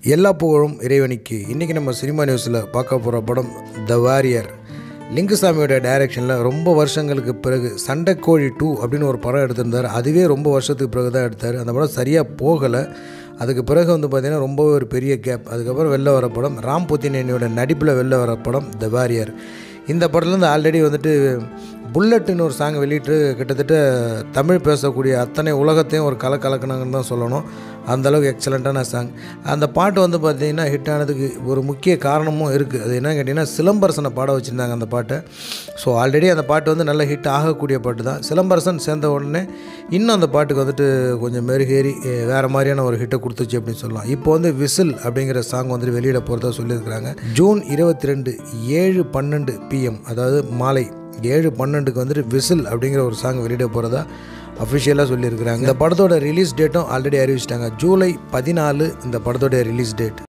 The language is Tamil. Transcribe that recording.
எல்லா புகழும் இறைவனுக்கு இன்றைக்கி நம்ம சினிமா நியூஸில் பார்க்க போகிற படம் த வாரியர் லிங்குசாமியோட டைரக்ஷனில் ரொம்ப வருஷங்களுக்கு பிறகு சண்டைக்கோழி டூ அப்படின்னு ஒரு படம் எடுத்திருந்தார் அதுவே ரொம்ப வருஷத்துக்கு பிறகு தான் எடுத்தார் அந்த படம் சரியாக போகலை அதுக்கு பிறகு வந்து பார்த்திங்கன்னா ரொம்ப ஒரு பெரிய கேப் அதுக்கப்புறம் வெளில வர படம் ராம் புத்தினேனியோட நடிப்பில் வெளில வர படம் த வாரியர் இந்த படத்துலேருந்து ஆல்ரெடி வந்துட்டு புல்லட்டுன்னு ஒரு சாங் வெளியிட்டு கிட்டத்தட்ட தமிழ் பேசக்கூடிய அத்தனை உலகத்தையும் ஒரு கல கலக்கினாங்கன்னு தான் சொல்லணும் அந்தளவுக்கு எக்ஸலண்ட்டான சாங் அந்த பாட்டு வந்து பார்த்திங்கன்னா ஹிட் ஆனதுக்கு ஒரு முக்கிய காரணமும் இருக்குது அது என்னன்னு கேட்டிங்கன்னா சிலம்பரசனை பாட வச்சுருந்தாங்க அந்த பாட்டை ஸோ ஆல்ரெடி அந்த பாட்டு வந்து நல்ல ஹிட் ஆகக்கூடிய பாட்டு தான் சிலம்பரசன் சேர்ந்த உடனே இன்னும் அந்த பாட்டுக்கு வந்துட்டு கொஞ்சம் மெருகேறி அஹ், வேறு மாதிரியான ஒரு ஹிட்டை கொடுத்துச்சு அப்படின்னு சொல்லலாம் இப்போ வந்து விசில் அப்படிங்கிற சாங் வந்துட்டு வெளியிட போகிறதா சொல்லியிருக்கிறாங்க ஜூன் இருபத்தி ரெண்டு ஏழு பன்னெண்டு பிஎம் அதாவது மாலை ஏழு பன்னெண்டுக்கு வந்துட்டு விசில் அப்படிங்கிற ஒரு சாங் வெளியிட போகிறதா அஃபிஷியலாக சொல்லியிருக்கிறாங்க இந்த படத்தோட ரிலீஸ் டேட்டும் ஆல்ரெடி அறிவிச்சிட்டாங்க ஜூலை பதினாலு இந்த படத்தோட ரிலீஸ் டேட்